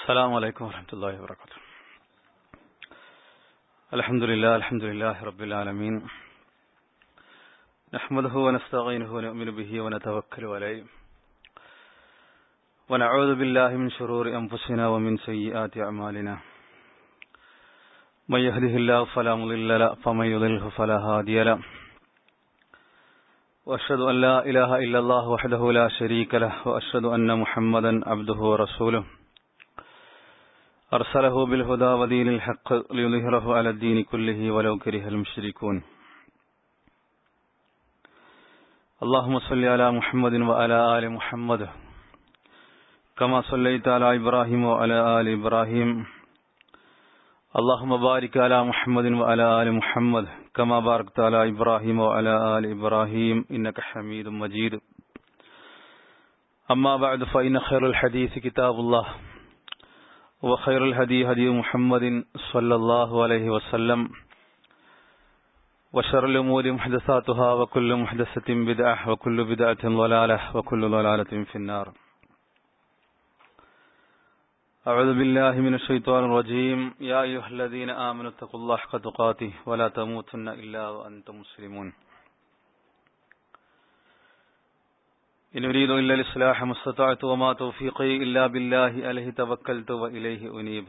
السلام عليكم ورحمة الله وبركاته الحمد لله الحمد لله رب العالمين نحمده ونستعينه ونؤمن به ونتوكل عليه ونعوذ بالله من شرور أنفسنا ومن سيئات أعمالنا من يهده الله فلا مضل له فمن يضلله فلا هادي له وأشهد أن لا إله إلا الله وحده لا شريك له وأشهد أن محمدا عبده ورسوله أرسله بالهدى ودين الحق ليظهره على الدين كله ولو كره المشركون اللهم صل على محمد وعلى آل محمد كما صليت على إبراهيم وعلى آل إبراهيم اللهم بارك على محمد وعلى آل محمد كما باركت على إبراهيم وعلى آل إبراهيم إنك حميد مجيد أما بعد فإن خير الحديث كتاب الله وخير الهدي هدي محمد صلى الله عليه وسلم وشر الأمور محدثاتها وكل محدثة بدعة وكل بدعة ضلالة وكل ضلالة في النار أعوذ بالله من الشيطان الرجيم يا أيها الذين آمنوا اتقوا الله حق تقاته ولا تموتن إلا وأنتم مسلمون إن أريد إلا الإصلاح ما استطعت وما توفيقي إلا بالله عليه توكلت وإليه أنيب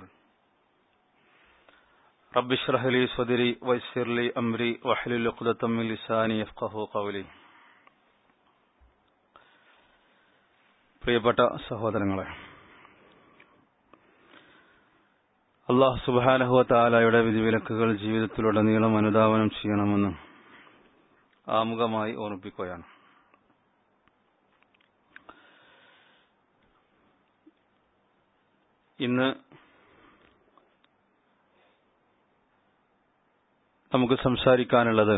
رب اشرح لي صدري ويسر لي أمري واحلل عقدة من لساني يفقه قولي പ്രിയപ്പെട്ട സഹോദരങ്ങളെ അള്ളാഹു സുബാനഹുവ താലായുടെ വിധിവിലക്കുകൾ ജീവിതത്തിലുടനീളം അനുധാവനം ചെയ്യണമെന്ന് ആമുഖമായി ഓർമ്മിപ്പിക്കുകയാണ് ഇന്ന് നമുക്ക് സംസാരിക്കാനുള്ളത്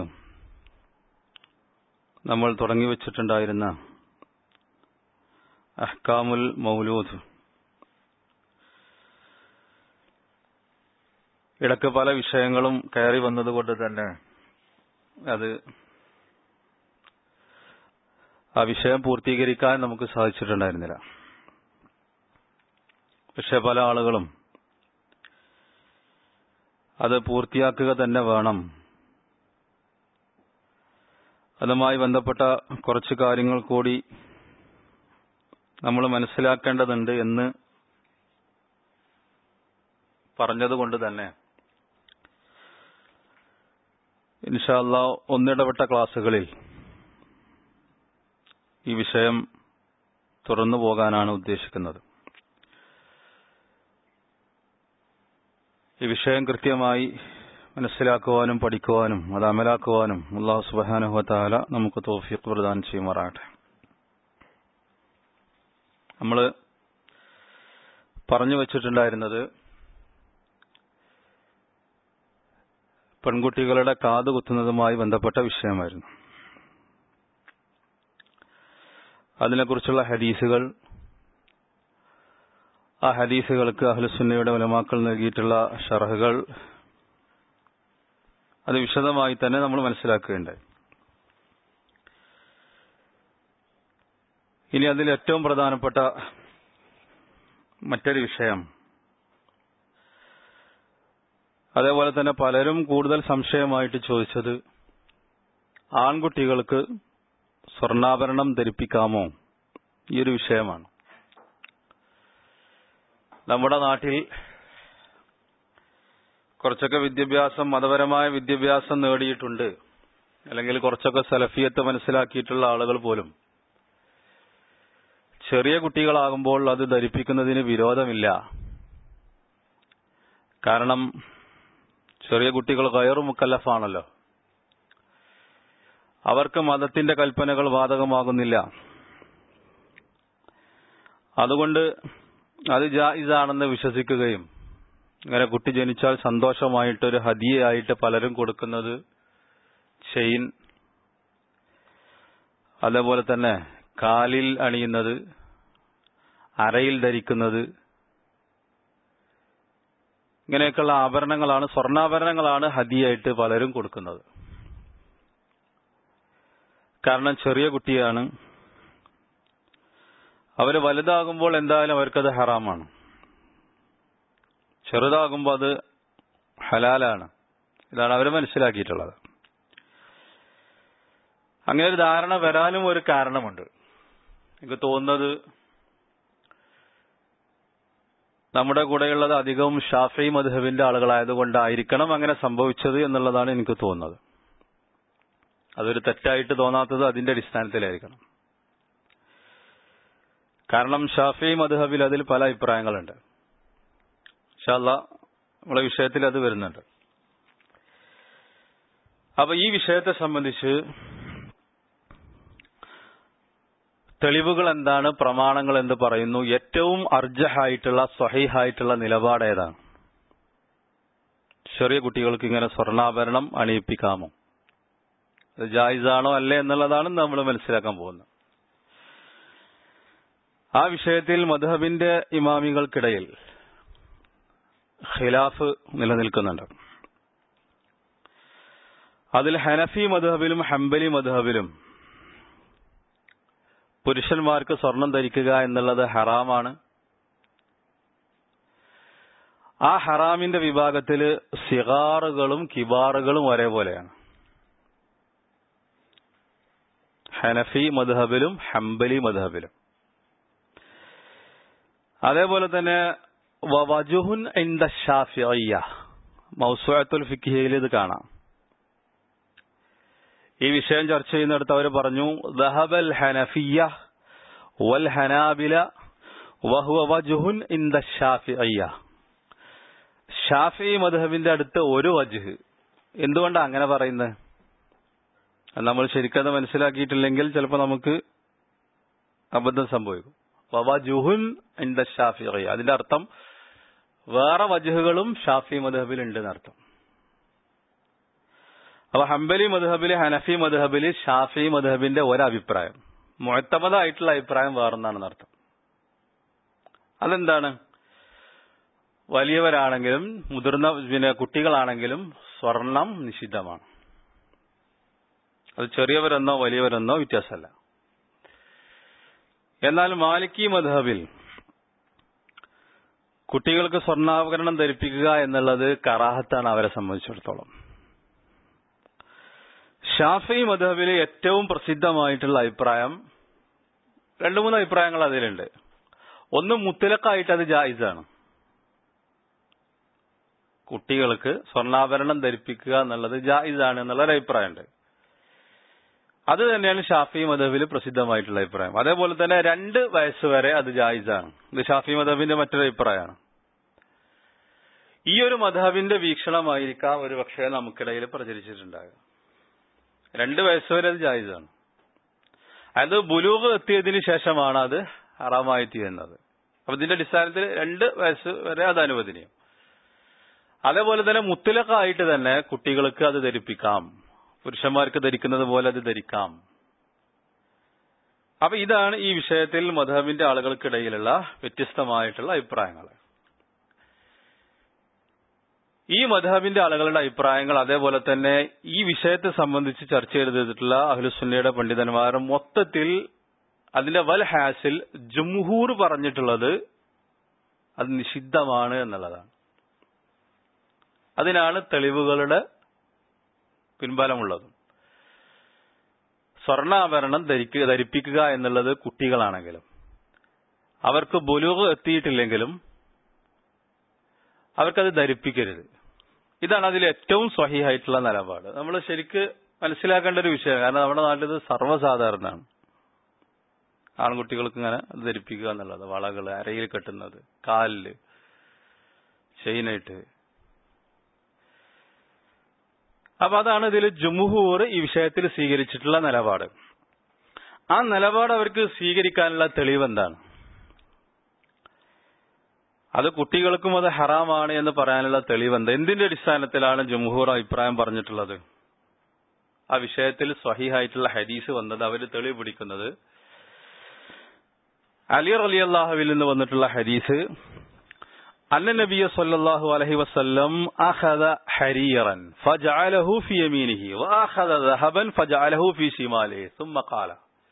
നമ്മൾ തുടങ്ങി വച്ചിട്ടുണ്ടായിരുന്ന അഹ്കാമുൽ മൗലൂദ് ഇടക്ക് പല വിഷയങ്ങളും കയറി വന്നതുകൊണ്ട് തന്നെ അത് ആ വിഷയം പൂർത്തീകരിക്കാൻ നമുക്ക് സാധിച്ചിട്ടുണ്ടായിരുന്നില്ല പക്ഷെ പല ആളുകളും അത് പൂർത്തിയാക്കുക തന്നെ വേണം അതുമായി ബന്ധപ്പെട്ട കുറച്ച് കാര്യങ്ങൾ കൂടി നമ്മൾ മനസ്സിലാക്കേണ്ടതുണ്ട് എന്ന് പറഞ്ഞതുകൊണ്ട് തന്നെ ഇൻഷാല്ല ഒന്നിടപെട്ട ക്ലാസ്സുകളിൽ ഈ വിഷയം തുറന്നു പോകാനാണ് ഉദ്ദേശിക്കുന്നത് ഈ വിഷയം കൃത്യമായി മനസ്സിലാക്കുവാനും പഠിക്കുവാനും അത് അമലാക്കുവാനും അള്ളാഹു സുബാനുഹത്താല നമുക്ക് തോഫിക്ക് പ്രദാനം ചെയ്യുമാറാകട്ടെ നമ്മൾ പറഞ്ഞു വച്ചിട്ടുണ്ടായിരുന്നത് പെൺകുട്ടികളുടെ കാത് കുത്തുന്നതുമായി ബന്ധപ്പെട്ട വിഷയമായിരുന്നു അതിനെക്കുറിച്ചുള്ള ഹദീസുകൾ ആ ഹദീസുകൾക്ക് അഹ്ലുസുന്നയുടെ ഉലമാക്കൾ നൽകിയിട്ടുള്ള ഷറഹുകൾ അത് വിശദമായി തന്നെ നമ്മൾ മനസ്സിലാക്കുകയുണ്ടായി ഇനി അതിൽ ഏറ്റവും പ്രധാനപ്പെട്ട മറ്റൊരു വിഷയം അതേപോലെ തന്നെ പലരും കൂടുതൽ സംശയമായിട്ട് ചോദിച്ചത് ആൺകുട്ടികൾക്ക് സ്വർണ്ണാഭരണം ധരിപ്പിക്കാമോ ഈ ഒരു വിഷയമാണ് നമ്മുടെ നാട്ടിൽ കുറച്ചൊക്കെ വിദ്യാഭ്യാസം മതപരമായ വിദ്യാഭ്യാസം നേടിയിട്ടുണ്ട് അല്ലെങ്കിൽ കുറച്ചൊക്കെ സലഫിയത്ത് മനസ്സിലാക്കിയിട്ടുള്ള ആളുകൾ പോലും ചെറിയ കുട്ടികളാകുമ്പോൾ അത് ധരിപ്പിക്കുന്നതിന് വിരോധമില്ല കാരണം ചെറിയ കുട്ടികൾ കയറു മുക്കല്ലഫാണല്ലോ അവർക്ക് മതത്തിന്റെ കൽപ്പനകൾ ബാധകമാകുന്നില്ല അതുകൊണ്ട് അത് ജായിസാണെന്ന് വിശ്വസിക്കുകയും ഇങ്ങനെ കുട്ടി ജനിച്ചാൽ സന്തോഷമായിട്ടൊരു ഹദിയയായിട്ട് പലരും കൊടുക്കുന്നത് ചെയിൻ അതേപോലെ തന്നെ കാലിൽ അണിയുന്നത് അരയിൽ ധരിക്കുന്നത് ഇങ്ങനെയൊക്കെയുള്ള ആഭരണങ്ങളാണ് സ്വർണ്ണാഭരണങ്ങളാണ് ഹദിയായിട്ട് പലരും കൊടുക്കുന്നത് കാരണം ചെറിയ കുട്ടിയാണ് അവർ വലുതാകുമ്പോൾ എന്തായാലും അവർക്കത് ഹറാമാണ് ചെറുതാകുമ്പോൾ അത് ഹലാലാണ് ഇതാണ് അവർ മനസ്സിലാക്കിയിട്ടുള്ളത് അങ്ങനെ ഒരു ധാരണ വരാനും ഒരു കാരണമുണ്ട് എനിക്ക് തോന്നുന്നത് നമ്മുടെ കൂടെയുള്ളത് അധികവും ഷാഫി മധുഹബിന്റെ ആളുകളായതുകൊണ്ടായിരിക്കണം അങ്ങനെ സംഭവിച്ചത് എന്നുള്ളതാണ് എനിക്ക് തോന്നുന്നത് അതൊരു തെറ്റായിട്ട് തോന്നാത്തത് അതിന്റെ അടിസ്ഥാനത്തിലായിരിക്കണം കാരണം ഷാഫി മധുഹബിൽ അതിൽ പല അഭിപ്രായങ്ങളുണ്ട് ഷാല്ല നമ്മളെ വിഷയത്തിൽ അത് വരുന്നുണ്ട് അപ്പൊ ഈ വിഷയത്തെ സംബന്ധിച്ച് തെളിവുകൾ എന്താണ് പ്രമാണങ്ങൾ എന്ന് പറയുന്നു ഏറ്റവും അർജഹായിട്ടുള്ള സ്വഹീഹായിട്ടുള്ള നിലപാട് ഏതാണ് ചെറിയ കുട്ടികൾക്ക് ഇങ്ങനെ സ്വർണ്ണാഭരണം അണിയിപ്പിക്കാമോ അത് ജായിസാണോ അല്ലേ എന്നുള്ളതാണ് നമ്മൾ മനസ്സിലാക്കാൻ പോകുന്നത് ആ വിഷയത്തിൽ മധുഹബിന്റെ ഇമാമികൾക്കിടയിൽ ഖിലാഫ് നിലനിൽക്കുന്നുണ്ട് അതിൽ ഹനഫി മധുഹബിലും ഹംബലി മധുഹബിലും പുരുഷന്മാർക്ക് സ്വർണം ധരിക്കുക എന്നുള്ളത് ഹറാമാണ് ആ ഹറാമിന്റെ വിഭാഗത്തില് സിഗാറുകളും കിബാറുകളും ഒരേപോലെയാണ് ഹനഫി മധുഹബിലും ഹംബലി മധുഹബിലും അതേപോലെ തന്നെ വജുഹുൻ ഇന്ദ ഷാഫിയ മൗസുഅത്തുൽ ഫിഖിയയിൽ ഇത് കാണാം ഈ വിഷയം ചർച്ച ചെയ്യുന്നിടത്ത് അവർ പറഞ്ഞു ദഹബൽ ഹനഫിയ വൽ ഹനാബില വഹുവ വജുഹുൻ ഇന്ദ ഷാഫിയ ഷാഫി മധുഹബിന്റെ അടുത്ത് ഒരു വജുഹ് എന്തുകൊണ്ടാണ് അങ്ങനെ പറയുന്നത് നമ്മൾ ശരിക്കത് മനസ്സിലാക്കിയിട്ടില്ലെങ്കിൽ ചിലപ്പോൾ നമുക്ക് അബദ്ധം സംഭവിക്കും വജുഹുൻ ഇന്ദ ഷാഫി അതിന്റെ അർത്ഥം വേറെ വജുഹുകളും ഷാഫി മധുഹബിൽ ഉണ്ട് എന്നർത്ഥം അപ്പൊ ഹംബലി മധുഹബില് ഹനഫി മധുഹബില് ഷാഫി മധുഹബിന്റെ ഒരഭിപ്രായം മുഴത്തമതായിട്ടുള്ള അഭിപ്രായം വേറൊന്നാണെന്ന് അർത്ഥം അതെന്താണ് വലിയവരാണെങ്കിലും മുതിർന്ന പിന്നെ കുട്ടികളാണെങ്കിലും സ്വർണം നിഷിദ്ധമാണ് അത് ചെറിയവരെന്നോ വലിയവരെന്നോ വ്യത്യാസമല്ല എന്നാൽ മാലിക്കി മധബിൽ കുട്ടികൾക്ക് സ്വർണ്ണാഭരണം ധരിപ്പിക്കുക എന്നുള്ളത് കറാഹത്താണ് അവരെ സംബന്ധിച്ചിടത്തോളം ഷാഫി മധബിലെ ഏറ്റവും പ്രസിദ്ധമായിട്ടുള്ള അഭിപ്രായം രണ്ടു മൂന്ന് അഭിപ്രായങ്ങൾ അതിലുണ്ട് ഒന്ന് മുത്തലക്കായിട്ട് അത് ജായിസാണ് കുട്ടികൾക്ക് സ്വർണ്ണാഭരണം ധരിപ്പിക്കുക എന്നുള്ളത് ജായിസാണ് എന്നുള്ള ഒരു അഭിപ്രായമുണ്ട് അത് തന്നെയാണ് ഷാഫി മദബിൽ പ്രസിദ്ധമായിട്ടുള്ള അഭിപ്രായം അതേപോലെ തന്നെ രണ്ട് വയസ്സ് വരെ അത് ജായിസാണ് ഇത് ഷാഫി മദബിന്റെ മറ്റൊരു അഭിപ്രായമാണ് ഈ ഒരു മധബിന്റെ വീക്ഷണമായിരിക്കാം ഒരു പക്ഷേ നമുക്കിടയിൽ പ്രചരിച്ചിട്ടുണ്ടാകുക രണ്ട് വയസ്സ് വരെ അത് ജായിസാണ് അത് ബുലൂഗ് എത്തിയതിനു ശേഷമാണ് അത് ഹറാമായി തീരുന്നത് അപ്പൊ ഇതിന്റെ അടിസ്ഥാനത്തിൽ രണ്ട് വയസ്സ് വരെ അത് അനുവദനീയം അതേപോലെ തന്നെ മുത്തലക്കായിട്ട് തന്നെ കുട്ടികൾക്ക് അത് ധരിപ്പിക്കാം പുരുഷന്മാർക്ക് ധരിക്കുന്നത് പോലെ അത് ധരിക്കാം അപ്പൊ ഇതാണ് ഈ വിഷയത്തിൽ മധബിന്റെ ആളുകൾക്കിടയിലുള്ള വ്യത്യസ്തമായിട്ടുള്ള അഭിപ്രായങ്ങൾ ഈ മധബിന്റെ ആളുകളുടെ അഭിപ്രായങ്ങൾ അതേപോലെ തന്നെ ഈ വിഷയത്തെ സംബന്ധിച്ച് ചർച്ച ചെയ്തിട്ടുള്ള അഹ്ലുസുന്നയുടെ പണ്ഡിതന്മാർ മൊത്തത്തിൽ അതിന്റെ വൽ ഹാസിൽ ജംഹൂർ പറഞ്ഞിട്ടുള്ളത് അത് നിഷിദ്ധമാണ് എന്നുള്ളതാണ് അതിനാണ് തെളിവുകളുടെ പിൻബലമുള്ളതും സ്വർണ്ണാഭരണം ധരിക്കുക ധരിപ്പിക്കുക എന്നുള്ളത് കുട്ടികളാണെങ്കിലും അവർക്ക് ബുലൂഗ് എത്തിയിട്ടില്ലെങ്കിലും അവർക്കത് ധരിപ്പിക്കരുത് ഇതാണ് അതിൽ ഏറ്റവും സ്വഹീഹായിട്ടുള്ള നിലപാട് നമ്മൾ ശരിക്ക് മനസ്സിലാക്കേണ്ട ഒരു വിഷയം കാരണം നമ്മുടെ നാട്ടിൽ ഇത് സർവ്വസാധാരണമാണ് ആൺകുട്ടികൾക്ക് ഇങ്ങനെ അത് ധരിപ്പിക്കുക എന്നുള്ളത് വളകൾ അരയിൽ കെട്ടുന്നത് കാലില് ചെയിനായിട്ട് അപ്പൊ അതാണ് ഇതിൽ ജുമുഹൂർ ഈ വിഷയത്തിൽ സ്വീകരിച്ചിട്ടുള്ള നിലപാട് ആ നിലപാട് അവർക്ക് സ്വീകരിക്കാനുള്ള തെളിവ് എന്താണ് അത് കുട്ടികൾക്കും അത് ഹറാമാണ് എന്ന് പറയാനുള്ള തെളിവ് എന്താ എന്തിന്റെ അടിസ്ഥാനത്തിലാണ് ജംഹൂർ അഭിപ്രായം പറഞ്ഞിട്ടുള്ളത് ആ വിഷയത്തിൽ സ്വഹീഹായിട്ടുള്ള ഹദീസ് വന്നത് അവർ തെളിവ് പിടിക്കുന്നത് അലി അലി അള്ളാഹുവിൽ നിന്ന് വന്നിട്ടുള്ള ഹദീസ് അന്ന നബിയ സല്ലല്ലാഹു അലൈഹി വസല്ലം അഖദ ഹരീറൻ ഫജഅലഹു ഫി യമീനിഹി വഅഖദ ദഹബൻ ഫജഅലഹു ഫി ശിമാലിഹി ثم قال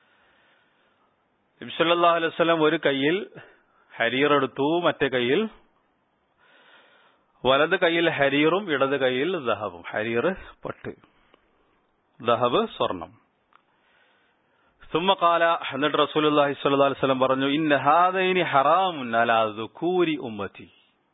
നബി സല്ലല്ലാഹു അലൈഹി വസല്ലം ഒരു കയ്യിൽ ഹരീർ എടുത്തു മറ്റേ കയ്യിൽ വലത് കൈയിൽ ഹരീറും ഇടത് കൈയിൽ ദഹബും ഹരീർ പട്ട് ദഹബ് സ്വർണം സുമ്മ എന്നിട്ട് റസൂലുള്ളാഹി സ്വല്ലല്ലാഹു അലൈഹി വസല്ലം പറഞ്ഞു ഇന്ന ഹാദൈനി ഹറാമുൻ അലാ ദുകൂരി ഉമ്മത്തി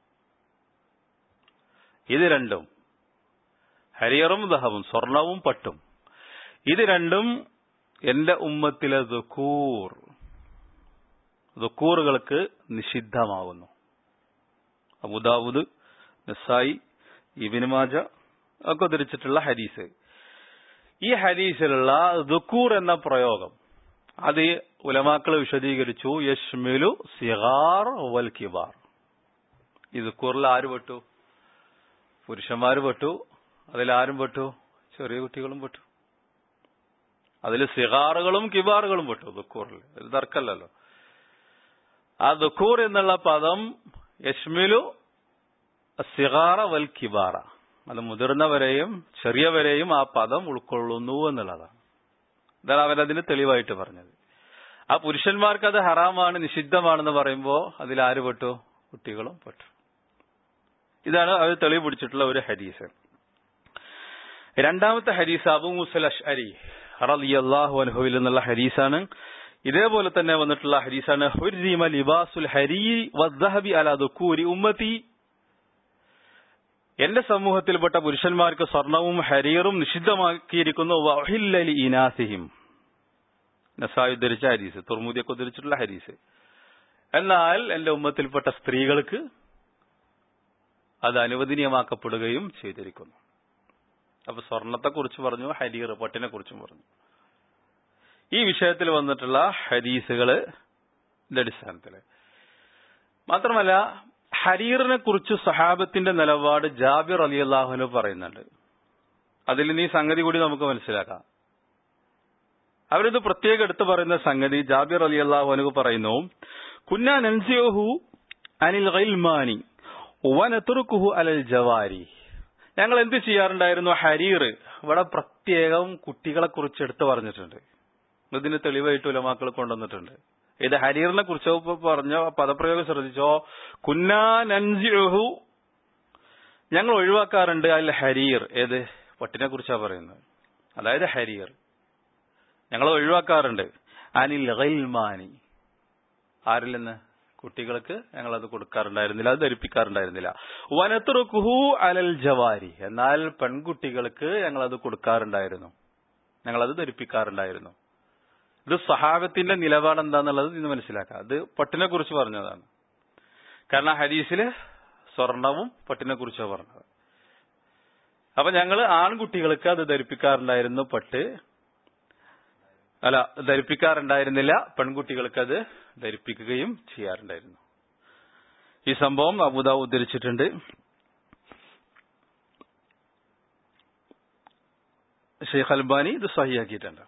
ഇത് രണ്ടും ഹരിയറും ദഹബും സ്വർണവും പട്ടും ഇത് രണ്ടും എന്റെ ഉമ്മത്തിലെ ദുക്കൂർ ദുക്കൂറുകൾക്ക് നിഷിദ്ധമാകുന്നു അബുദാബുദ് നിസായി ഇബിന് മാജ ഒക്കെ ഉദ്ധരിച്ചിട്ടുള്ള ഹദീസ് ഈ ഹദീസിലുള്ള ദുക്കൂർ എന്ന പ്രയോഗം അത് ഉലമാക്കൾ വിശദീകരിച്ചു യഷ്മിലു സിഗാർ വൽ കിബാർ ഈ ദുക്കൂറിൽ ആര് പെട്ടു പുരുഷന്മാര് പെട്ടു അതിലാരും പെട്ടു ചെറിയ കുട്ടികളും പെട്ടു അതിൽ സിഗാറുകളും കിബാറുകളും പെട്ടു ദുക്കൂറിൽ ഒരു തർക്കമല്ലല്ലോ ആ ദുക്കൂർ എന്നുള്ള പദം യഷ്മിലു സിഗാറ വൽ കിബാറ അത് മുതിർന്നവരെയും ചെറിയവരെയും ആ പദം ഉൾക്കൊള്ളുന്നു എന്നുള്ളതാണ് ഇതാണ് അവരതിന് തെളിവായിട്ട് പറഞ്ഞത് ആ പുരുഷന്മാർക്ക് അത് ഹറാമാണ് നിഷിദ്ധമാണെന്ന് പറയുമ്പോൾ അതിൽ ആര് പെട്ടു കുട്ടികളും പെട്ടു ഇതാണ് അവർ തെളിവ് പിടിച്ചിട്ടുള്ള ഒരു ഹദീസ് രണ്ടാമത്തെ ഹദീസ് അബു മുസൽ അഷ്അരി റളിയല്ലാഹു അൻഹുവിൽ നിന്നുള്ള ഹദീസാണ് ഇതേപോലെ തന്നെ വന്നിട്ടുള്ള ഹദീസാണ് ഹുർരിമ ലിബാസുൽ ഹരീരി വദ്ദഹബി അലാ ദുക്കൂരി ഉമ്മത്തി എന്റെ സമൂഹത്തിൽപ്പെട്ട പുരുഷന്മാർക്ക് സ്വർണവും ഹരീറും നിഷിദ്ധമാക്കിയിരിക്കുന്നു വഹില്ലലി ഇനാസിഹിം നസായി ഉദ്ധരിച്ച ഹരീസ് തുർമുദിയൊക്കെ ഉദ്ധരിച്ചിട്ടുള്ള ഹരീസ് എന്നാൽ എന്റെ ഉമ്മത്തിൽപ്പെട്ട സ്ത്രീകൾക്ക് അത് അനുവദനീയമാക്കപ്പെടുകയും ചെയ്തിരിക്കുന്നു അപ്പൊ സ്വർണത്തെ കുറിച്ച് പറഞ്ഞു ഹരീർ പട്ടിനെ കുറിച്ചും പറഞ്ഞു ഈ വിഷയത്തിൽ വന്നിട്ടുള്ള ഹദീസുകള് അടിസ്ഥാനത്തില് മാത്രമല്ല ഹരീറിനെ കുറിച്ച് സഹാബത്തിന്റെ നിലപാട് ജാബിർ അലി അള്ളാഹുന് പറയുന്നുണ്ട് അതിൽ നീ സംഗതി കൂടി നമുക്ക് മനസ്സിലാക്കാം അവരിത് പ്രത്യേകം എടുത്തു പറയുന്ന സംഗതി ജാബിർ അലി അള്ളാഹുനു പറയുന്നു കുന്നാ നൻസിയോഹു അനിൽ ഗൈൽമാനി വനത്തുറുക്കുഹു അലൽ ജവാരി ഞങ്ങൾ എന്ത് ചെയ്യാറുണ്ടായിരുന്നു ഹരീർ ഇവിടെ പ്രത്യേകം കുട്ടികളെ കുറിച്ച് എടുത്തു പറഞ്ഞിട്ടുണ്ട് ഇതിന് തെളിവായിട്ട് ഉലമാക്കൾ കൊണ്ടുവന്നിട്ടുണ്ട് ഇത് ഹരീറിനെ കുറിച്ച് പറഞ്ഞ പദപ്രയോഗം ശ്രദ്ധിച്ചോ കുന്നാനൻസിഹു ഞങ്ങൾ ഒഴിവാക്കാറുണ്ട് അൽ ഹരീർ ഏത് പട്ടിനെ കുറിച്ചാ പറയുന്നത് അതായത് ഹരീർ ഞങ്ങൾ ഒഴിവാക്കാറുണ്ട് അനിൽ ഗൈൽമാനി ആരിൽ നിന്ന് കുട്ടികൾക്ക് ഞങ്ങൾ അത് കൊടുക്കാറുണ്ടായിരുന്നില്ല അത് ധരിപ്പിക്കാറുണ്ടായിരുന്നില്ല വനത്തുറുക്കുഹു അലൽ ജവാരി എന്നാൽ പെൺകുട്ടികൾക്ക് ഞങ്ങൾ അത് കൊടുക്കാറുണ്ടായിരുന്നു ഞങ്ങൾ അത് ധരിപ്പിക്കാറുണ്ടായിരുന്നു ഇത് സഹാബത്തിന്റെ നിലപാട് എന്താന്നുള്ളത് ഇന്ന് മനസ്സിലാക്കാം അത് പട്ടിനെ കുറിച്ച് പറഞ്ഞതാണ് കാരണം ഹദീസില് സ്വർണവും പട്ടിനെ കുറിച്ചാണ് പറഞ്ഞത് അപ്പൊ ഞങ്ങൾ ആൺകുട്ടികൾക്ക് അത് ധരിപ്പിക്കാറുണ്ടായിരുന്നു പട്ട് അല്ല ധരിപ്പിക്കാറുണ്ടായിരുന്നില്ല പെൺകുട്ടികൾക്ക് അത് ധരിപ്പിക്കുകയും ചെയ്യാറുണ്ടായിരുന്നു ഈ സംഭവം അബുദാവ് ഉദ്ധരിച്ചിട്ടുണ്ട് ഷെയ്ഖ് അൽബാനി ഇത് സഹിയാക്കിയിട്ടുണ്ട്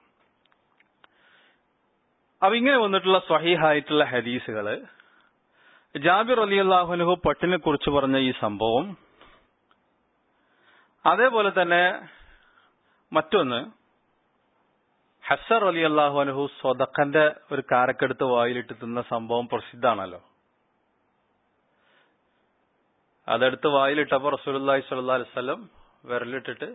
അപ്പൊ ഇങ്ങനെ വന്നിട്ടുള്ള സ്വഹീഹായിട്ടുള്ള ഹദീസുകള് ജാബിർ അലി അള്ളാഹുനുഹു പട്ടിനെ കുറിച്ച് പറഞ്ഞ ഈ സംഭവം അതേപോലെ തന്നെ മറ്റൊന്ന് ഹസർ അലി അള്ളാഹുനുഹു സ്വതക്കന്റെ ഒരു കാരക്കെടുത്ത് വായിലിട്ട് തിന്ന സംഭവം പ്രസിദ്ധാണല്ലോ അതെടുത്ത് വായിലിട്ടപ്പോ റസൂലി സ്വല്ലാ അലിസ്ലം വിരലിട്ടിട്ട്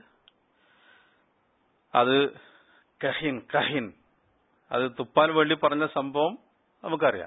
അത് കഹിൻ കഹിൻ അത് തുപ്പാൻ വേണ്ടി പറഞ്ഞ സംഭവം നമുക്കറിയാം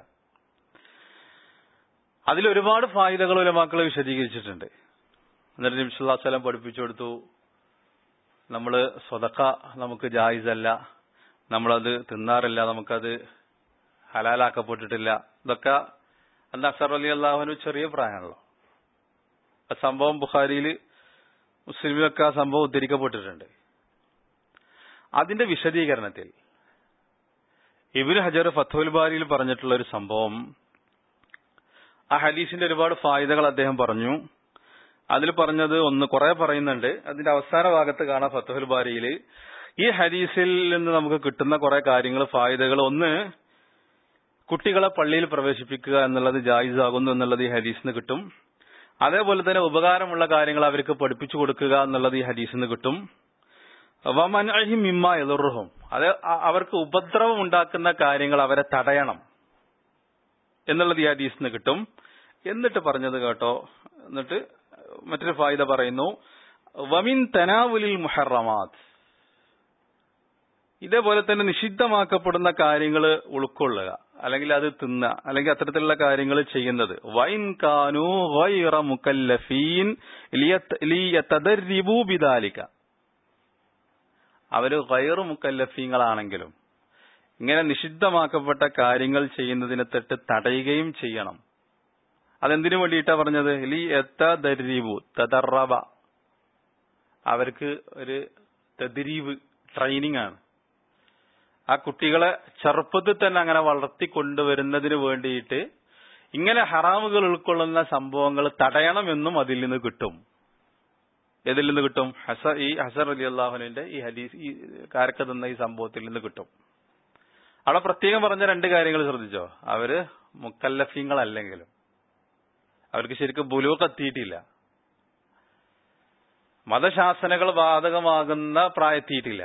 അതിൽ ഒരുപാട് ഫായിദകൾ ഉലമാക്കൾ വിശദീകരിച്ചിട്ടുണ്ട് എന്നിട്ട് നിമിഷല്ലാ സ്വലം പഠിപ്പിച്ചു കൊടുത്തു നമ്മള് സ്വതക്ക നമുക്ക് ജായിസല്ല നമ്മളത് തിന്നാറില്ല നമുക്കത് ഹലാലാക്കപ്പെട്ടിട്ടില്ല ഇതൊക്കെ അന്ന് അസർ അലി അള്ളാഹുവിന് ചെറിയ പ്രായമാണല്ലോ ആ സംഭവം ബുഖാരിയിൽ മുസ്ലിമിലൊക്കെ ആ സംഭവം ഉദ്ധരിക്കപ്പെട്ടിട്ടുണ്ട് അതിന്റെ വിശദീകരണത്തിൽ ഇബിന് ഹജർ ഫത്തുൽ ബാരിയിൽ പറഞ്ഞിട്ടുള്ള ഒരു സംഭവം ആ ഹദീസിന്റെ ഒരുപാട് ഫായിദകൾ അദ്ദേഹം പറഞ്ഞു അതിൽ പറഞ്ഞത് ഒന്ന് കുറെ പറയുന്നുണ്ട് അതിന്റെ അവസാന ഭാഗത്ത് കാണാം ഫത്തുൽ ബാരിയിൽ ഈ ഹദീസിൽ നിന്ന് നമുക്ക് കിട്ടുന്ന കുറെ കാര്യങ്ങൾ ഫായിദകൾ ഒന്ന് കുട്ടികളെ പള്ളിയിൽ പ്രവേശിപ്പിക്കുക എന്നുള്ളത് ജായിസ് ആകുന്നു എന്നുള്ളത് ഈ ഹദീസിന് കിട്ടും അതേപോലെ തന്നെ ഉപകാരമുള്ള കാര്യങ്ങൾ അവർക്ക് പഠിപ്പിച്ചു കൊടുക്കുക എന്നുള്ളത് ഈ ഹദീസിന് കിട്ടും വമനഹിം മിമ്മ എതിർഹും അത് അവർക്ക് ഉപദ്രവം ഉണ്ടാക്കുന്ന കാര്യങ്ങൾ അവരെ തടയണം എന്നുള്ളത് ഈ ഹദീസിന് കിട്ടും എന്നിട്ട് പറഞ്ഞത് കേട്ടോ എന്നിട്ട് മറ്റൊരു ഫായിദ പറയുന്നു വമിൻ തനാവുലിൽ മുഹറമാത്ത് ഇതേപോലെ തന്നെ നിഷിദ്ധമാക്കപ്പെടുന്ന കാര്യങ്ങൾ ഉൾക്കൊള്ളുക അല്ലെങ്കിൽ അത് തിന്നുക അല്ലെങ്കിൽ അത്തരത്തിലുള്ള കാര്യങ്ങൾ ചെയ്യുന്നത് വൈൻ കാനു ഗൈറ മുക്കല്ലഫീൻ ലിയതദർരിബു ബിദാലിക അവര് ഗൈറു മുക്കല്ലഫീങ്ങളാണെങ്കിലും ഇങ്ങനെ നിഷിദ്ധമാക്കപ്പെട്ട കാര്യങ്ങൾ ചെയ്യുന്നതിനെ തൊട്ട് തടയുകയും ചെയ്യണം അതെന്തിനു വേണ്ടിയിട്ടാ പറഞ്ഞത് ലി എത്തദരീബു തദറബ അവർക്ക് ഒരു തദ്രീബ് ട്രെയിനിങ് ആണ് ആ കുട്ടികളെ ചെറുപ്പത്തിൽ തന്നെ അങ്ങനെ വളർത്തി കൊണ്ടുവരുന്നതിന് വേണ്ടിയിട്ട് ഇങ്ങനെ ഹറാമുകൾ ഉൾക്കൊള്ളുന്ന സംഭവങ്ങൾ തടയണമെന്നും അതിൽ നിന്ന് കിട്ടും ഏതിൽ നിന്ന് കിട്ടും ഹസ ഈ ഹസർ അലി അള്ളാഹുവിന്റെ ഈ ഹദീസ് ഈ കാരക്ക തന്ന ഈ സംഭവത്തിൽ നിന്ന് കിട്ടും അവിടെ പ്രത്യേകം പറഞ്ഞ രണ്ട് കാര്യങ്ങൾ ശ്രദ്ധിച്ചോ അവര് മുക്കല്ലഫീങ്ങളല്ലെങ്കിലും അവർക്ക് ശരിക്കും ബുലൂക്ക് എത്തിയിട്ടില്ല മതശാസനകൾ ബാധകമാകുന്ന പ്രായത്തിയിട്ടില്ല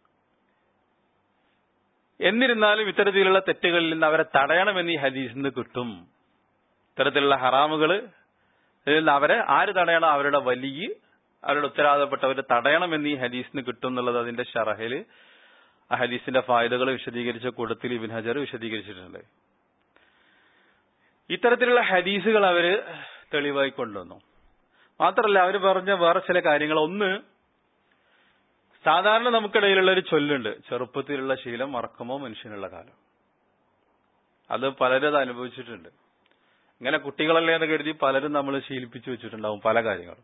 എന്നിരുന്നാലും ഇത്തരത്തിലുള്ള തെറ്റുകളിൽ നിന്ന് അവരെ തടയണമെന്ന് ഈ ഹദീസിൽ നിന്ന് കിട്ടും ഇത്തരത്തിലുള്ള ഹറാമുകൾ നിന്ന് അവരെ ആര് തടയണം അവരുടെ വലിയ അവരുടെ ഉത്തരവാദപ്പെട്ടവരെ തടയണമെന്ന് ഈ ഹദീസിന് കിട്ടും എന്നുള്ളത് അതിന്റെ ഷറഹില് ആ ഹദീസിന്റെ ഫായതകൾ വിശദീകരിച്ച കൂട്ടത്തിൽ ഇബിൻ ഹജർ വിശദീകരിച്ചിട്ടുണ്ട് ഇത്തരത്തിലുള്ള ഹദീസുകൾ അവര് തെളിവായി കൊണ്ടുവന്നു മാത്രമല്ല അവർ പറഞ്ഞ വേറെ ചില കാര്യങ്ങൾ ഒന്ന് സാധാരണ നമുക്കിടയിലുള്ള ഒരു ചൊല്ലുണ്ട് ചെറുപ്പത്തിലുള്ള ശീലം മറക്കുമോ മനുഷ്യനുള്ള കാലം അത് പലരും അത് അനുഭവിച്ചിട്ടുണ്ട് ഇങ്ങനെ കുട്ടികളല്ലേ എന്ന് കരുതി പലരും നമ്മൾ ശീലിപ്പിച്ചു വെച്ചിട്ടുണ്ടാവും പല കാര്യങ്ങളും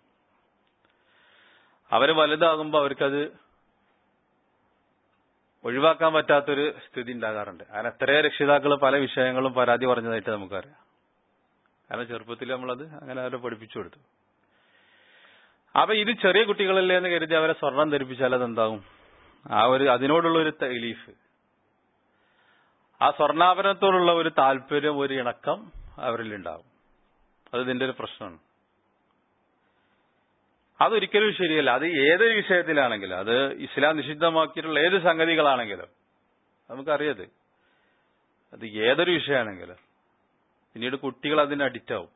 അവര് വലുതാകുമ്പോൾ അവർക്കത് ഒഴിവാക്കാൻ പറ്റാത്തൊരു സ്ഥിതി ഉണ്ടാകാറുണ്ട് അങ്ങനെ എത്രയോ രക്ഷിതാക്കൾ പല വിഷയങ്ങളും പരാതി പറഞ്ഞതായിട്ട് നമുക്കറിയാം കാരണം ചെറുപ്പത്തിൽ നമ്മളത് അങ്ങനെ അവരെ പഠിപ്പിച്ചു കൊടുത്തു അപ്പൊ ഇത് ചെറിയ കുട്ടികളല്ലേ എന്ന് കരുതി അവരെ സ്വർണം ധരിപ്പിച്ചാൽ അതെന്താവും ആ ഒരു അതിനോടുള്ള ഒരു തെലീഫ് ആ സ്വർണ്ണാഭരണത്തോടുള്ള ഒരു താല്പര്യം ഒരു ഇണക്കം അവരിൽ ഉണ്ടാവും അത് ഇതിന്റെ ഒരു പ്രശ്നമാണ് അതൊരിക്കലും ശരിയല്ല അത് ഏതൊരു വിഷയത്തിലാണെങ്കിലും അത് ഇസ്ലാം നിഷിദ്ധമാക്കിയിട്ടുള്ള ഏത് സംഗതികളാണെങ്കിലും നമുക്കറിയത് അത് ഏതൊരു വിഷയമാണെങ്കിലും പിന്നീട് കുട്ടികൾ അതിന് അഡിക്റ്റ് ആവും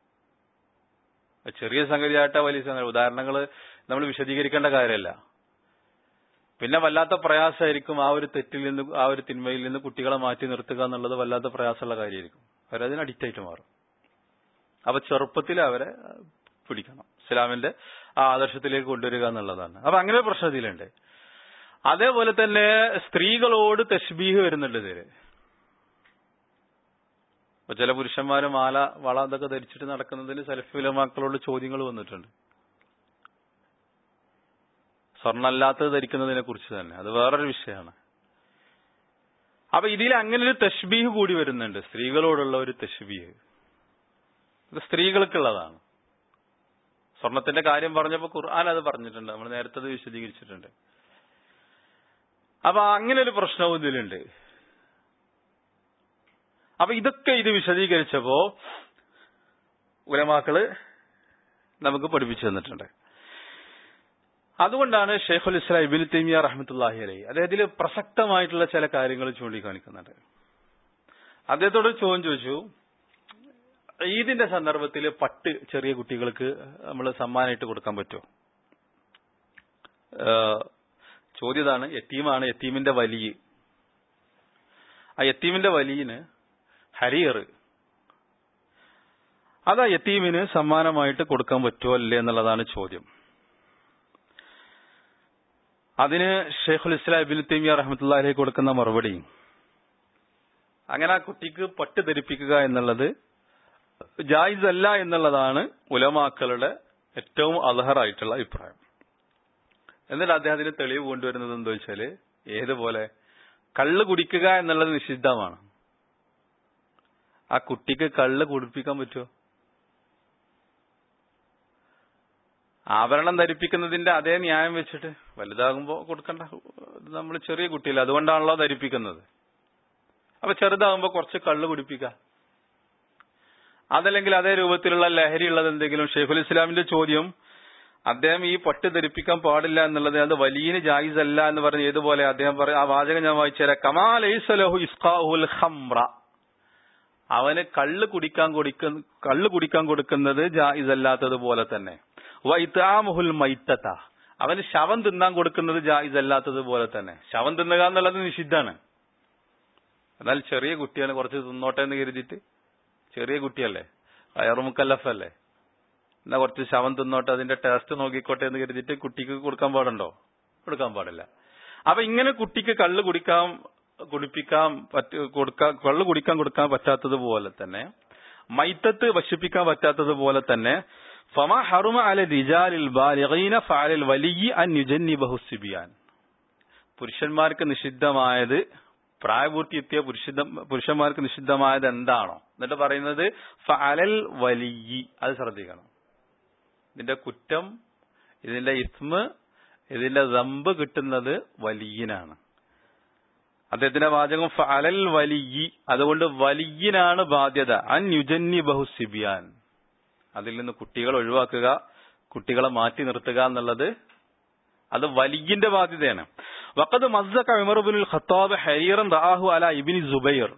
ചെറിയ സംഗതിയായിട്ടാ വലിയ സംഗതി ഉദാഹരണങ്ങൾ നമ്മൾ വിശദീകരിക്കേണ്ട കാര്യമല്ല പിന്നെ വല്ലാത്ത പ്രയാസമായിരിക്കും ആ ഒരു തെറ്റിൽ നിന്ന് ആ ഒരു തിന്മയിൽ നിന്ന് കുട്ടികളെ മാറ്റി നിർത്തുക എന്നുള്ളത് വല്ലാത്ത പ്രയാസമുള്ള കാര്യമായിരിക്കും അവരതിന് അഡിക്റ്റ് ആയിട്ട് മാറും അപ്പൊ ചെറുപ്പത്തിൽ അവരെ പിടിക്കണം ഇസ്ലാമിന്റെ ആ ആദർശത്തിലേക്ക് കൊണ്ടുവരിക എന്നുള്ളതാണ് അപ്പൊ അങ്ങനെ ഒരു പ്രശ്നം ഇതിലുണ്ട് അതേപോലെ തന്നെ സ്ത്രീകളോട് തഷ്ബീഹ് വരുന്നുണ്ട് ഇതില് ഇപ്പൊ ചില പുരുഷന്മാര് മാല വള അതൊക്കെ ധരിച്ചിട്ട് നടക്കുന്നതിന് സലഫിലമാക്കളോട് ചോദ്യങ്ങൾ വന്നിട്ടുണ്ട് സ്വർണ്ണല്ലാത്തത് ധരിക്കുന്നതിനെ കുറിച്ച് തന്നെ അത് വേറൊരു വിഷയമാണ് അപ്പൊ ഇതിൽ അങ്ങനെ ഒരു തഷ്ബീഹ് കൂടി വരുന്നുണ്ട് സ്ത്രീകളോടുള്ള ഒരു തഷ്ബീഹ് ഇത് സ്ത്രീകൾക്കുള്ളതാണ് സ്വർണത്തിന്റെ കാര്യം പറഞ്ഞപ്പോ ഖുർആൻ അത് പറഞ്ഞിട്ടുണ്ട് നമ്മൾ നേരത്തെ അത് വിശദീകരിച്ചിട്ടുണ്ട് അപ്പൊ അങ്ങനെ ഒരു പ്രശ്നവും ഇതിലുണ്ട് അപ്പൊ ഇതൊക്കെ ഇത് വിശദീകരിച്ചപ്പോ ഉലമാക്കള് നമുക്ക് പഠിപ്പിച്ചു തന്നിട്ടുണ്ട് അതുകൊണ്ടാണ് ഷെയ്ഖുൽ ഇസ്ലാം ഇബിൻ തൈമിയ റഹ്മത്തുല്ലാഹി അലൈ അദ്ദേഹത്തിൽ പ്രസക്തമായിട്ടുള്ള ചില കാര്യങ്ങൾ ചൂണ്ടിക്കാണിക്കുന്നുണ്ട് അദ്ദേഹത്തോട് ചോദ്യം ചോദിച്ചു ഈദിന്റെ സന്ദർഭത്തിൽ പട്ട് ചെറിയ കുട്ടികൾക്ക് നമ്മൾ സമ്മാനമായിട്ട് കൊടുക്കാൻ പറ്റുമോ ചോദ്യതാണ് യത്തീമാണ് യത്തീമിന്റെ വലിയ ആ യത്തീമിന്റെ വലിയന് ഹരിയർ അതാ യത്തീമിന് സമ്മാനമായിട്ട് കൊടുക്കാൻ പറ്റുമോ അല്ലേ എന്നുള്ളതാണ് ചോദ്യം അതിന് ഷെയ്ഖുൽ ഇസ്ലാം ഇബിൻ തൈമിയ റഹ്മത്തുള്ളാഹി കൊടുക്കുന്ന മറുപടി അങ്ങനെ ആ കുട്ടിക്ക് പട്ട് ധരിപ്പിക്കുക എന്നുള്ളത് ജായിസ് അല്ല എന്നുള്ളതാണ് ഉലമാക്കളുടെ ഏറ്റവും അലഹറായിട്ടുള്ള അഭിപ്രായം എന്നിട്ട് അദ്ദേഹത്തിന് തെളിവ് കൊണ്ടുവരുന്നത് എന്താ വെച്ചാല് ഏതുപോലെ കള്ള് കുടിക്കുക എന്നുള്ളത് നിഷിദ്ധമാണ് ആ കുട്ടിക്ക് കള്ള് കുടിപ്പിക്കാൻ പറ്റുമോ ആഭരണം ധരിപ്പിക്കുന്നതിന്റെ അതേ ന്യായം വെച്ചിട്ട് വലുതാകുമ്പോ കൊടുക്കണ്ട നമ്മൾ ചെറിയ കുട്ടിയില്ല അതുകൊണ്ടാണല്ലോ ധരിപ്പിക്കുന്നത് അപ്പൊ ചെറുതാകുമ്പോ കുറച്ച് കള്ള് കുടിപ്പിക്കുക അതല്ലെങ്കിൽ അതേ രൂപത്തിലുള്ള ലഹരി ഉള്ളത് എന്തെങ്കിലും ഷെയ്ഖുൽ ഇസ്ലാമിന്റെ ചോദ്യം അദ്ദേഹം ഈ പട്ട് ധരിപ്പിക്കാൻ പാടില്ല എന്നുള്ളത് അത് വലിയ ജായിസ് അല്ല എന്ന് പറഞ്ഞ് ഏതുപോലെ അദ്ദേഹം പറയും ആ വാചകം ഞാൻ വായിച്ചുതരാം കമാലൈസലഹു ഇസ്കാഹുൽ ഹംറ അവന് കള്ള് കുടിക്കാൻ കൊടുക്കുന്ന കള്ള് കുടിക്കാൻ കൊടുക്കുന്നത് ജായിസ് അല്ലാത്തതുപോലെ തന്നെ വൈത്താമുഹുൽ മൈത്തത്ത അവന് ശവം തിന്നാൻ കൊടുക്കുന്നത് ജായിസ് അല്ലാത്തതുപോലെ തന്നെ ശവം തിന്നുക എന്നുള്ളത് നിഷിദ്ധാണ് എന്നാൽ ചെറിയ കുട്ടിയാണ് കുറച്ച് തിന്നോട്ടെ എന്ന് കരുതിയിട്ട് ചെറിയ കുട്ടിയല്ലേ വയറുമുക്കല്ലഫല്ലേ എന്നാ കുറച്ച് ശവം തിന്നോട്ടെ അതിന്റെ ടേസ്റ്റ് നോക്കിക്കോട്ടെ എന്ന് കരുതിയിട്ട് കുട്ടിക്ക് കൊടുക്കാൻ പാടുണ്ടോ കൊടുക്കാൻ പാടില്ല അപ്പൊ ഇങ്ങനെ കുട്ടിക്ക് കള്ള് കുടിക്കാൻ കുടിപ്പിക്കാൻ പറ്റ കൊടുക്കാൻ കള്ള് കുടിക്കാൻ കൊടുക്കാൻ പറ്റാത്തതുപോലെ തന്നെ മൈത്തത്ത് ഭക്ഷിപ്പിക്കാൻ പറ്റാത്തതുപോലെ തന്നെ ഫമ ഹറുമ അല റിജാലിൽ ബാലിഗീന ഫഅലൽ വലിയ അൻ യുജന്നിബഹു സിബിയാൻ പുരുഷന്മാർക്ക് നിഷിദ്ധമായത് പ്രായപൂർത്തി എത്തിയ പുരുഷിദ്ധ പുരുഷന്മാർക്ക് നിഷിദ്ധമായത് എന്താണോ എന്നിട്ട് പറയുന്നത് ഫഅലൽ വലിയി അത് ശ്രദ്ധിക്കണം ഇതിന്റെ കുറ്റം ഇതിന്റെ ഇസ്മ് ഇതിന്റെ ദമ്പ് കിട്ടുന്നത് വലിയനാണ് അദ്ദേഹത്തിന്റെ വാചകം ഫഅലൽ വലിയി അതുകൊണ്ട് വലിയനാണ് ബാധ്യത അൻ യുജന്നി ബഹു സിബിയാൻ അതിൽ നിന്ന് കുട്ടികൾ ഒഴിവാക്കുക കുട്ടികളെ മാറ്റി നിർത്തുക എന്നുള്ളത് അത് വലിയന്റെ ബാധ്യതയാണ് വഖദ് മസ്സക ഉമർ ഇബ്നുൽ ഖത്താബ് ഹരീറൻ റആഹു അല ഇബ്നു സുബൈർ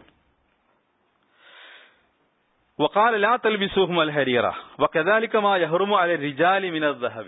وقال لا تلبسوهم الحريرة وكذلك ما يحرم على الرجال من الذهب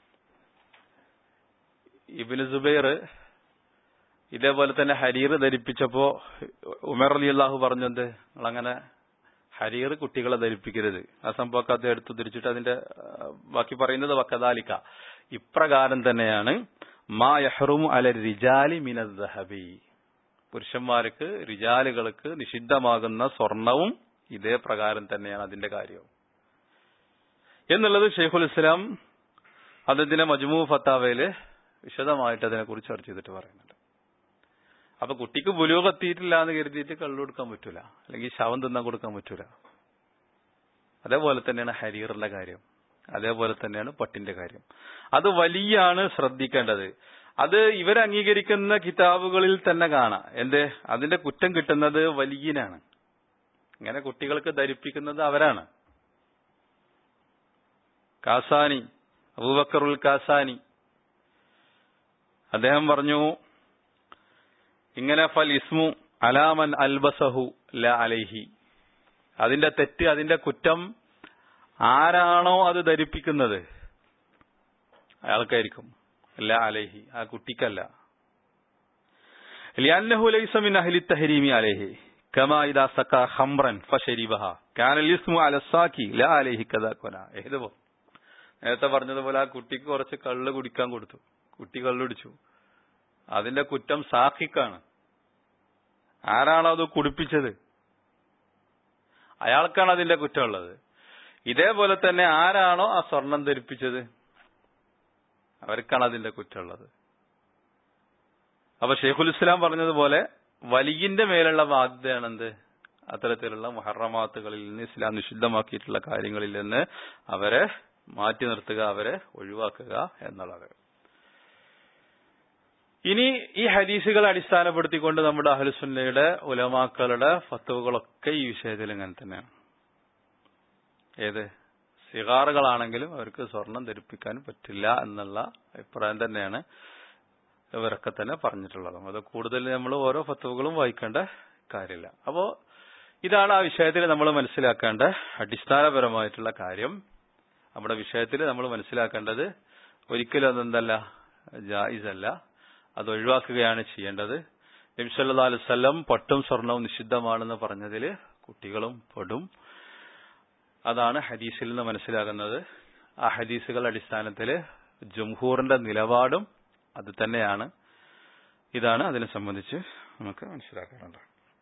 ഇബ്നു സുബൈർ ഇതേപോലെ തന്നെ ഹരീർ ധരിപ്പിച്ചപ്പോ ഉമർ അലി അള്ളാഹു പറഞ്ഞത് നിങ്ങളങ്ങനെ ഹരീർ കുട്ടികളെ ധരിപ്പിക്കരുത് ആ സംഭവമൊക്കെ അദ്ദേഹം എടുത്തു തിരിച്ചിട്ട് അതിന്റെ ആ, ബാക്കി പറയുന്നത് വക്കദാലിക്ക ഇപ്രകാരം തന്നെയാണ് മാ യഹ്റുമു അല റിജാലി മിനദ്ദഹബി പുരുഷന്മാർക്ക് റിജാലുകൾക്ക് നിഷിദ്ധമാകുന്ന സ്വർണവും ഇതേ പ്രകാരം തന്നെയാണ് അതിന്റെ കാര്യവും എന്നുള്ളത് ഷെയ്ഖുൽ ഇസ്ലാം അദ്ദേഹത്തിന്റെ മജ്മു ഫത്താവയില് വിശദമായിട്ട് അതിനെക്കുറിച്ച് ചർച്ച ചെയ്തിട്ട് പറയുന്നുണ്ട് അപ്പൊ കുട്ടിക്ക് ബുലൂഗ് എത്തിയിട്ടില്ല എന്ന് കരുതിയിട്ട് കള്ളു കൊടുക്കാൻ പറ്റൂല അല്ലെങ്കിൽ ശവം തിന്നാൻ കൊടുക്കാൻ പറ്റൂല അതേപോലെ തന്നെയാണ് ഹരീറിന്റെ കാര്യം അതേപോലെ തന്നെയാണ് പട്ടിന്റെ കാര്യം അത് വലിയാണ് ശ്രദ്ധിക്കേണ്ടത് അത് ഇവർ അംഗീകരിക്കുന്ന കിതാബുകളിൽ തന്നെ കാണാം എന്ത് അതിന്റെ കുറ്റം കിട്ടുന്നത് വലിയനാണ് ഇങ്ങനെ കുട്ടികൾക്ക് ധരിപ്പിക്കുന്നത് അവരാണ് കാസാനി അബൂബക്കറുൽ കാസാനി അദ്ദേഹം പറഞ്ഞു ഇങ്ങനെ ഫൽ ഇസ്മു അലാമൻ അൽബസഹു ല അലൈഹി അതിന്റെ തെറ്റ് അതിന്റെ കുറ്റം ആരാണോ അത് ധരിപ്പിക്കുന്നത് അയാൾക്കായിരിക്കും ല അലൈഹി ആ കുട്ടിക്കല്ല ലിയന്നഹു ലൈസ മിൻ അഹ്ലി തഹരീമി അലൈഹി കമാ ഇദാ സക ഖംറൻ ഫശരിബഹ കാന ലിസ്മു അല സാക്കി ല അലൈഹി കദാ കൊന ഏതോ നേരത്തെ പറഞ്ഞതുപോലെ ആ കുട്ടിക്ക് കുറച്ച് കള്ള് കുടിക്കാൻ കൊടുത്തു കുട്ടി കള്ള് കുടിച്ചു അതിന്റെ കുറ്റം സാഖിക്കാണ് ആരാണോ അത് കുടിപ്പിച്ചത് അയാൾക്കാണ് അതിന്റെ കുറ്റമുള്ളത് ഇതേപോലെ തന്നെ ആരാണോ ആ സ്വർണം ധരിപ്പിച്ചത് അവർക്കാണ് അതിന്റെ കുറ്റമുള്ളത് അപ്പൊ ഷെയ്ഖുൽ ഇസ്ലാം പറഞ്ഞതുപോലെ വലിയന്റെ മേലുള്ള ബാധ്യതയാണ് എന്ത് അത്തരത്തിലുള്ള മുഹറമാത്തുകളിൽ നിന്ന് ഇസ്ലാം നിഷിദ്ധമാക്കിയിട്ടുള്ള കാര്യങ്ങളിൽ നിന്ന് അവരെ മാറ്റി നിർത്തുക അവരെ ഒഴിവാക്കുക എന്നുള്ളത് ഇനി ഈ ഹദീസുകൾ അടിസ്ഥാനപ്പെടുത്തിക്കൊണ്ട് നമ്മുടെ അഹലുസുന്നയുടെ ഉലമാക്കളുടെ ഫത്തുവകളൊക്കെ ഈ വിഷയത്തിൽ ഇങ്ങനെ തന്നെയാണ് ഏത് സിഗാറുകളാണെങ്കിലും അവർക്ക് സ്വർണം ധരിപ്പിക്കാൻ പറ്റില്ല എന്നുള്ള അഭിപ്രായം തന്നെയാണ് ഇവരൊക്കെ തന്നെ പറഞ്ഞിട്ടുള്ളത് അത് കൂടുതൽ നമ്മൾ ഓരോ ഫത്തുവകളും വായിക്കേണ്ട കാര്യമില്ല അപ്പോ ഇതാണ് ആ വിഷയത്തിൽ നമ്മൾ മനസ്സിലാക്കേണ്ട അടിസ്ഥാനപരമായിട്ടുള്ള കാര്യം നമ്മുടെ വിഷയത്തിൽ നമ്മൾ മനസ്സിലാക്കേണ്ടത് ഒരിക്കലും അതെന്തല്ല ജായിസ് അല്ല അത് ഒഴിവാക്കുകയാണ് ചെയ്യേണ്ടത് നബിസല്ലാ അലുസല്ലം പട്ടും സ്വർണവും നിഷിദ്ധമാണെന്ന് പറഞ്ഞതിൽ കുട്ടികളും പെടും അതാണ് ഹദീസിൽ നിന്ന് മനസ്സിലാകുന്നത് ആ ഹദീസുകളുടെ അടിസ്ഥാനത്തിൽ ജംഹൂറിന്റെ നിലപാടും അത് തന്നെയാണ് ഇതാണ് അതിനെ സംബന്ധിച്ച് നമുക്ക് മനസ്സിലാക്കാറുണ്ട്